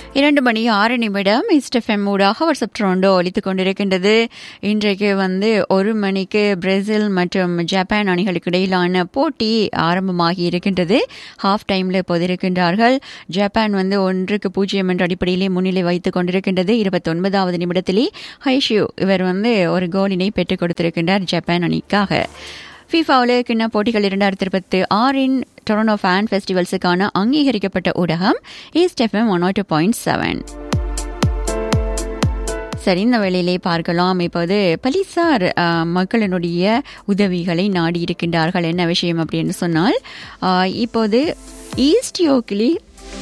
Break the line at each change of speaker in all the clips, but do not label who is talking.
இரண்டு மணி ஆறு நிமிடம் இஸ்டெஃப்எம் ஊடாக வாட்ஸ்அப் ட்ரோண்டோ ஒலித்துக் கொண்டிருக்கின்றது இன்றைக்கு வந்து ஒரு மணிக்கு பிரேசில் மற்றும் ஜப்பான் அணிகளுக்கு இடையிலான போட்டி ஆரம்பமாகி இருக்கின்றது ஹாஃப் டைம்ல இப்போது இருக்கின்றார்கள் ஜப்பான் வந்து ஒன்றுக்கு பூஜ்ஜியம் என்ற அடிப்படையிலே முன்னிலை வைத்துக் கொண்டிருக்கின்றது இருபத்தொன்பதாவது நிமிடத்திலே ஹைஷியூ இவர் வந்து ஒரு கோலினை பெற்றுக் கொடுத்திருக்கின்றார் ஜப்பான் அணிக்காக ஃபீஃபா உலகக்கிண்ண போட்டிகள் இரண்டாயிரத்தி இருபத்தி ஆறின் டொரனோ ஃபேன் ஃபெஸ்டிவல்ஸுக்கான அங்கீகரிக்கப்பட்ட ஊடகம் east FM one two point seven சரி இந்த வேளையிலே பார்க்கலாம் இப்போது பலிசார் அஹ், மக்களினுடைய உதவிகளை நாடி இருக்கின்றார்கள் என்ன விஷயம் அப்படின்னு சொன்னால் அஹ், இப்போது ஈஸ்ட் யோக்கிலி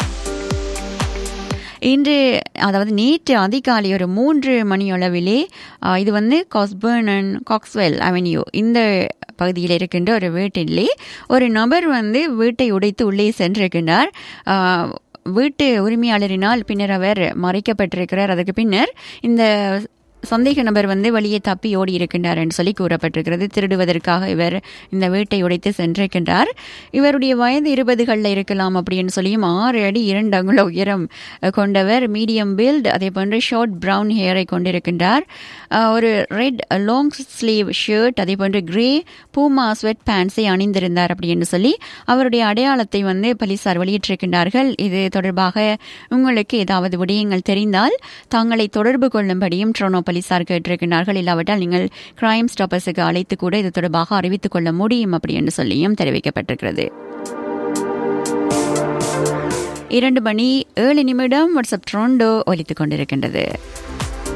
இன்று அதாவது நேற்று அதிகாலை ஒரு மூன்று மணியளவிலே ஆ, இது வந்து காஸ்பர்ன் அண்ட் காக்ஸ்வெல் அவென்யூ இந்த பகுதியில் இருக்கின்ற ஒரு வீட்டிலே ஒரு நபர் வந்து வீட்டை உடைத்து உள்ளே சென்றிருக்கின்றார் ஆ, வீட்டு உரிமையாளரினால் பின்னர் அவர் மறைக்கப்பட்டிருக்கிறார் அதற்கு பின்னர் இந்த சந்தேக நபர் வந்து வெளியே தப்பி ஓடி இருக்கின்றார் என்று சொல்லி கூறப்பட்டிருக்கிறது திருடுவதற்காக இவர் இந்த வீட்டை உடைத்து சென்றிருக்கின்றார் இவருடைய வயது இருபதுகளில் இருக்கலாம் அப்படின்னு சொல்லியும் ஆறு அடி இரண்டு அங்குல உயரம் அஹ், கொண்டவர் மீடியம் பில்ட் அதே போன்று ஷார்ட் பிரவுன் ஹேரை கொண்டிருக்கின்றார் அஹ், ஒரு ரெட் லாங் ஸ்லீவ் ஷர்ட் அதே போன்று கிரே பூமா ஸ்வெட் பேண்ட்ஸை அணிந்திருந்தார் அப்படின்னு சொல்லி அவருடைய அடையாளத்தை வந்து போலீசார் வெளியிட்டிருக்கின்றார்கள் இது தொடர்பாக உங்களுக்கு ஏதாவது விடயங்கள் தெரிந்தால் தங்களை தொடர்பு கொள்ளும்படியும் ட்ரோனோ போலீசார் கேட்டிருக்கிறார்கள் இல்லாவிட்டால் நீங்கள் கிரைம் ஸ்டாப்பர்ஸுக்கு அழைத்து கூட இது தொடர்பாக அறிவித்துக் கொள்ள முடியும் அப்படி என்று சொல்லியும் தெரிவிக்கப்பட்டிருக்கிறது இரண்டு மணி ஏழு நிமிடம் வாட்ஸ்அப் ட்ரோண்டோ ஒலித்துக் கொண்டிருக்கின்றது